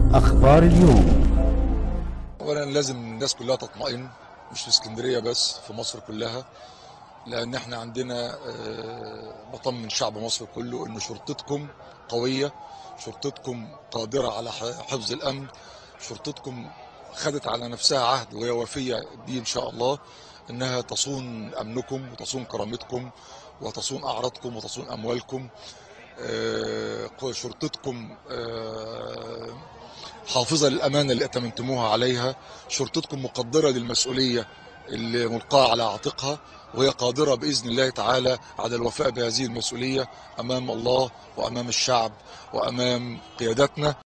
أخبار اليوم اولا لازم الناس كلها تطمئن مش في اسكندريه بس في مصر كلها لان احنا عندنا آه، بطمن شعب مصر كله ان شرطتكم قويه شرطتكم قادره على ح- حفظ الامن شرطتكم خدت على نفسها عهد وهي وفيه بيه ان شاء الله انها تصون امنكم وتصون كرامتكم وتصون اعراضكم وتصون اموالكم آه، شرطتكم آه، حافظة للأمانة اللي ائتمنتموها عليها شرطتكم مقدرة للمسؤولية اللي ملقاة على عاتقها وهي قادرة بإذن الله تعالى على الوفاء بهذه المسؤولية أمام الله وأمام الشعب وأمام قيادتنا